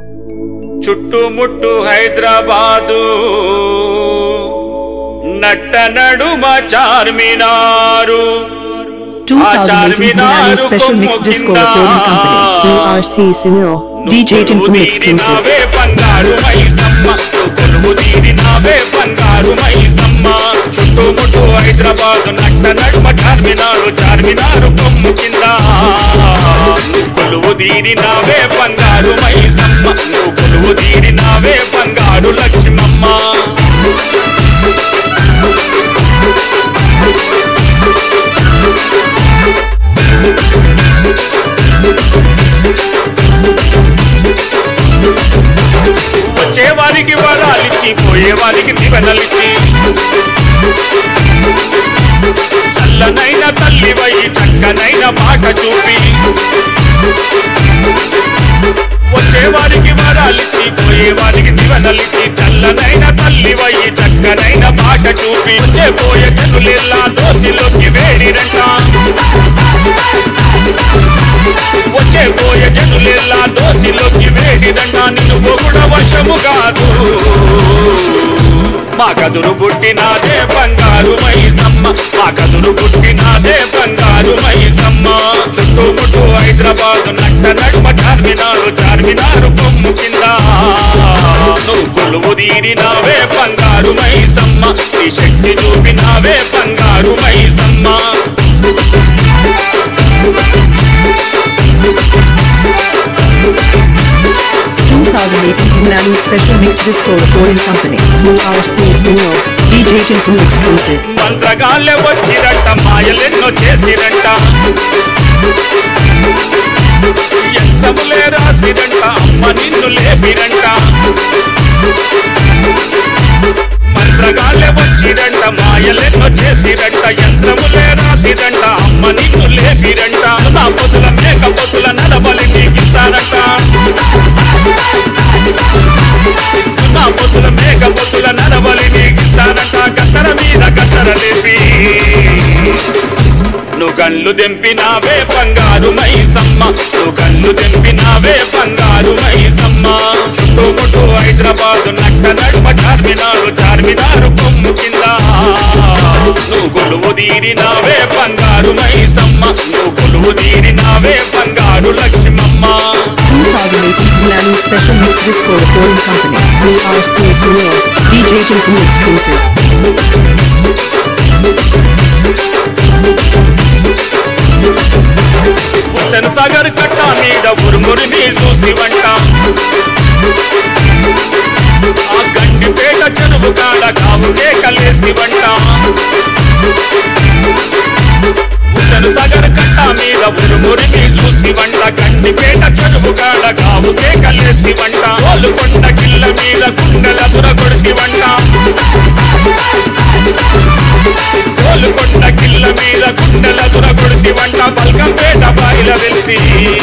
చుట్టుముట్టు హైదరాబాదు నట్ట నడుమ Charminar 2018 Hunani Special Mix Disco Recording Company. DRC Sunil. DJ Tinku exclusive. నావే బంగారు మైసమ్మ కొలువు తీరినావే బంగారు మైసమ్మ చుట్టుముట్టు హైదరాబాద్ నట్ట నడుమ చార్మినారు చార్మినారు కొమ్ము కింద నువ్వు కొలువు తీరినావే బంగారు మైసమ్మ నువ్వు కొలువు తీరినావే బంగారు లక్ష్మమ్మ వచ్చే వారికి వరాలిచ్చి పోయే వారికి దివెనలిచ్చి చల్లనైన తల్లివై చక్కనైన మాట చూపి వచ్చే వారికి వరాలిచ్చి పోయే వారికి దివెనలిచ్చి చల్లనైన తల్లివై చక్కనైన మాట చూపి వచ్చే పోయే జనులెల్లా దోసిలోకి వేడిరంట వచ్చే పోయే జనులెల్లా దోసిలోకి వేడిదండ నిన్ను పొగుడ వశము కాదు మా కదురు పుట్టినాదే బంగారు మైసమ్మ మా కదురు పుట్టినాదే బంగారు మైసమ్మ చుట్టుముట్టు హైదరాబాద్ నట్ట నడుమ చార్మినారు చార్మినారు కొమ్ము కింద నువ్వు కొలువు తీరినావే బంగారు మైసమ్మ ఈ శక్తి చూపినావే బంగారు Maisamma 2018 Hunani Special Mix Disco Recording Company. DRC Sunil. DJ Tinku exclusive. మంత్రగాళ్ళే వచ్చిరంట మాయలెన్నో చేసిరంట ఎంతములే రాసిరంట అమ్మ నిన్ను లేపిరంట మంత్రగాళ్ళే వచ్చిరంట మాయలెన్నో చేసిరంట యంత్రములే రాసిరంట అమ్మ నిన్ను లేపిరంట నా పొద్దుల మేక పొద్దుల నడబలి నీకిస్తారంట నా పొద్దుల మేక పొద్దుల నడబలి నీకిస్తారంట కత్తర మీద కత్తర లేపి నువ్వు కళ్ళు దెంపినావే బంగారు మైసమ్మ నువ్వు కళ్ళు దెంపినావే బంగారు మైసమ్మ చుట్టుముట్టు హైదరాబాద్ నట్ట నడుమ చార్మినారు చార్మినారు కొమ్ము కింద నువ్వు కొలువు తీరినావే బంగారు మైసమ్మ నువ్వు కొలువు తీరినావే బంగారు Lakshmamma 2018 Hunani Special Mix Disco Recording Company. DRC Sunil. DJ Tinku exclusive. Hussain Sagar కట్ట మీద ఉరుమురిని చూసివంట ఆ గండిపేట చెరువు కాడ కావుకే కలేసివంట హుసెన్ సాగర్ కట్ట మీద ఉరుమురిని చూసివంట గండిపేట చెరువు కాడ కావుకే కలేసివంట కొండ కిల్ల మీద కుండల దురగొడిసివంట కోలుకొండ కిల్ల మీద కుండల దురగొడిసి వంట బల్కంపేట బాయిల వెలిసి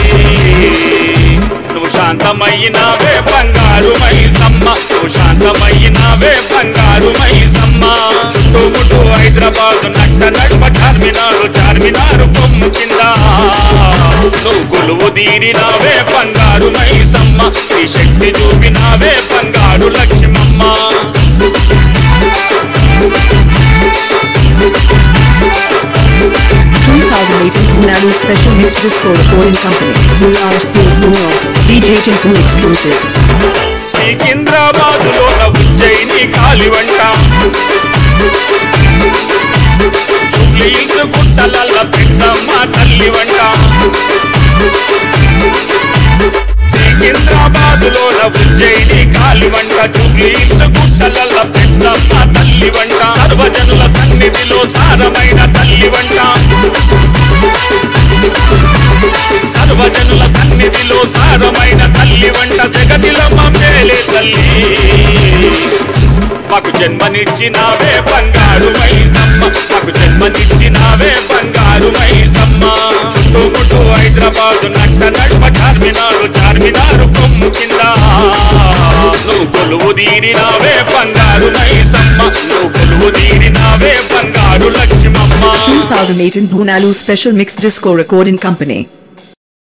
నువ్వు శాంతమయ్యినావే బంగారు మైసమ్మ నువ్వు శాంతమయ్యినావే బంగారు మైసమ్మ చుట్టుముట్టు హైదరాబాద్ నట్ట నడుమ చార్మినారు చార్మినారు కొమ్ము కింద నువ్వు కొలువు తీరినావే బంగారు మైసమ్మ ఈ శక్తి చూపినావే బంగారు Lakshmamma 2018 Hunani Special Mix Disco Recording Company. DRC Sunil. DJ Tinku exclusive. సికింద్రాబాదులోన Ujjaini కాలివంట Jubilee Hills గుట్టలల్ల పెద్దమ్మ తల్లి వంట సికింద్రాబాదులోన ఉజ్జయిని కాలివంట జూబ్లీహిల్స్ గుట్టలల్ల పెద్దమ్మ తల్లి వంట సర్వజనుల సన్నిధిలో సారమైన తల్లి వంట సర్వజనుల సన్నిధిలో సారమైన తల్లి వంట జగతిలో మమ్మేలే తల్లి మాకు జన్మనిచ్చినావే బంగారు మైసమ్మ మాకు జన్మనిచ్చినావే బంగారు మైసమ్మ చుట్టుముట్టు హైదరాబాద్ నట్ట నడుమ చార్మినారు చార్మినారు కొమ్ము కింద నువ్వు కొలువు తీరినావే బంగారు మైసమ్మ నువ్వు కొలువు తీరినావే బంగారు Lakshmamma 2018 Hunani Special Mix Disco Recording Company.